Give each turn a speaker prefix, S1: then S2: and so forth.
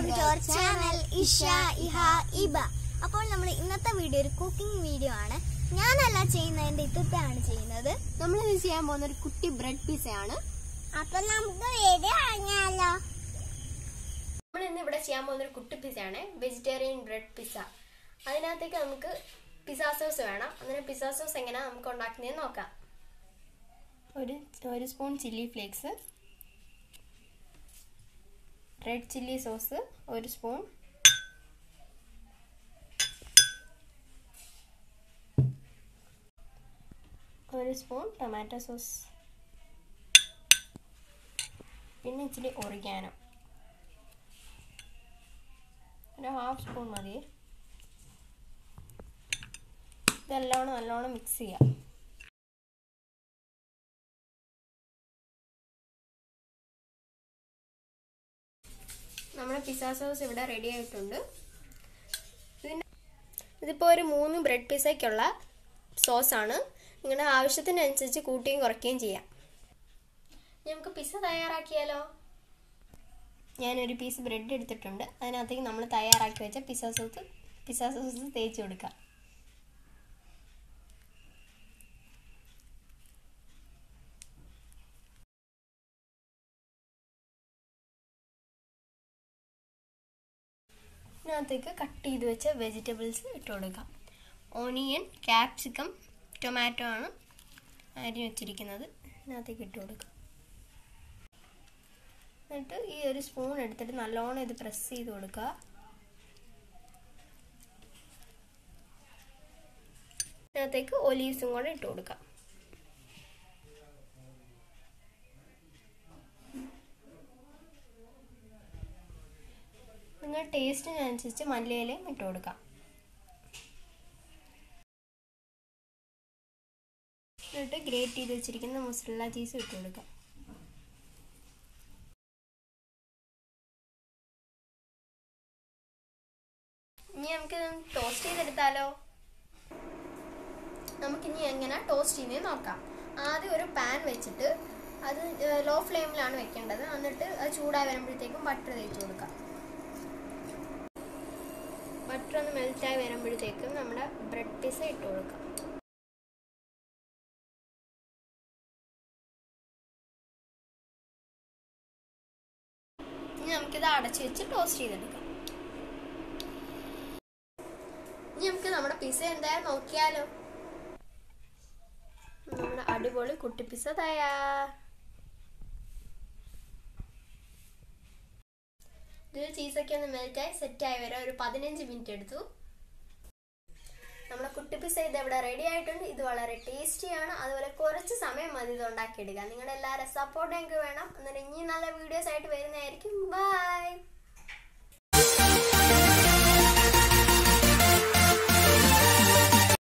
S1: welcome to our channel ഇഷ ഇഹ ഇബ അപ്പോൾ നമ്മൾ ഇന്നത്തെ വീഡിയോ ഒരു കുക്കിംഗ് വീഡിയോ ആണ് ഞാനല്ല ചെയ്യുന്നത് എന്റെ ഇത്തത്താണ് ചെയ്യുന്നത്
S2: നമ്മൾ ഇത് ചെയ്യാൻ പോകുന്ന ഒരു കുട്ടി ബ്രെഡ് പിസയാണ്
S1: അപ്പൊ നമുക്ക് വീഡിയോ അറിഞ്ഞാലോ
S2: നമ്മൾ ഇന്ന് ഇവിടെ ചെയ്യാൻ പോകുന്ന ഒരു കുട്ടി പിസയാണ് വെജിറ്റേറിയൻ ബ്രെഡ് പിസ അതിനകത്തേക്ക് നമുക്ക് പിസ്സ സോസ് വേണം അങ്ങനെ പിസ്സ സോസ് എങ്ങനെയാണ് നമുക്ക് ഉണ്ടാക്കുന്നതെന്ന് നോക്കാം ഒരു ഒരു spoon chilli flakes red chilli sauce ഒരു സ്പൂൺ ഒരു സ്പൂൺ ടൊമാറ്റോ സോസ് പിന്നെ ഇച്ചിരി ഒറിഗാനോ ഒരു ഹാഫ് സ്പൂൺ മതി ഇതെല്ലാം നല്ലോണം മിക്സ് ചെയ്യാം നമ്മുടെ പിസ്സ സോസ് ഇവിടെ റെഡി ആയിട്ടുണ്ട് ഇതിൻ്റെ ഇതിപ്പോൾ ഒരു മൂന്ന് ബ്രെഡ് പിസയ്ക്കുള്ള സോസാണ് നിങ്ങളുടെ ആവശ്യത്തിനനുസരിച്ച് കൂട്ടുകയും കുറയ്ക്കുകയും ചെയ്യാം നമുക്ക് പിസ്സ തയ്യാറാക്കിയാലോ ഞാനൊരു പീസ് ബ്രെഡ് എടുത്തിട്ടുണ്ട് അതിനകത്തേക്ക് നമ്മൾ തയ്യാറാക്കി വെച്ച പിസ്സ സോസ് പിസ്സ സോസ് തേച്ച് കൊടുക്കാം ഇതിനകത്തേക്ക് കട്ട് ചെയ്ത് വെച്ച വെജിറ്റബിൾസ് ഇട്ട് കൊടുക്കാം ഓണിയൻ ക്യാപ്സിക്കം ടൊമാറ്റോ ആണ് അരി വെച്ചിരിക്കുന്നത് ഇതിനകത്തേക്ക് ഇട്ട് കൊടുക്കാം എന്നിട്ട് ഈ ഒരു സ്പൂൺ എടുത്തിട്ട് നല്ലോണം ഇത് പ്രസ് ചെയ്ത് കൊടുക്കുക ഇതിനകത്തേക്ക് ഒലീവ്സും കൂടെ ഇട്ട് കൊടുക്കാം നിങ്ങൾ ടേസ്റ്റിനനുസരിച്ച് മല്ലിയിലയും ഇട്ട് കൊടുക്കാം എന്നിട്ട് ഗ്രേറ്റ് ചെയ്ത് വെച്ചിരിക്കുന്ന മൊസറല്ല ചീസ് ഇട്ട് കൊടുക്കാം ഇനി നമുക്ക് ടോസ്റ്റ് ചെയ്തെടുത്താലോ നമുക്കിനി എങ്ങനെ ടോസ്റ്റ് ചെയ്യുന്നത് നോക്കാം ആദ്യം ഒരു പാൻ വെച്ചിട്ട് അത് ലോ ഫ്ലെയിമിലാണ് വെക്കേണ്ടത് എന്നിട്ട് അത് ചൂടായി വരുമ്പോഴത്തേക്കും ബട്ടർ തേച്ച് കൊടുക്കാം ബട്ടർ ഒന്ന് മെൽറ്റായി വരുമ്പോഴത്തേക്കും നമ്മുടെ ബ്രെഡ് പിസ ഇട്ട് കൊടുക്കാം ഇനി നമുക്കിത് അടച്ചു വെച്ച് ടോസ്റ്റ് ചെയ്തെടുക്കാം ഇനി നമുക്ക് നമ്മുടെ പിസ എന്തായാലും നോക്കിയാലോ നമ്മുടെ അടിപൊളി കുട്ടി പിസ തയ്യാർ ഇതിൽ ചീസൊക്കെ ഒന്ന് മെൽറ്റായി സെറ്റായി വരാൻ ഒരു പതിനഞ്ച് മിനിറ്റ് എടുത്തു നമ്മുടെ കുട്ടി പിസ ഇത് ഇവിടെ റെഡി ആയിട്ടുണ്ട് ഇത് വളരെ ടേസ്റ്റിയാണ് അതുപോലെ കുറച്ച് സമയം മതി ഇത് ഉണ്ടാക്കിയെടുക്കാൻ നിങ്ങളുടെ എല്ലാവരും സപ്പോർട്ട് ഞങ്ങൾക്ക് വേണം എന്നിട്ട് ഇനി നല്ല വീഡിയോസ് ആയിട്ട് വരുന്നതായിരിക്കും ബൈ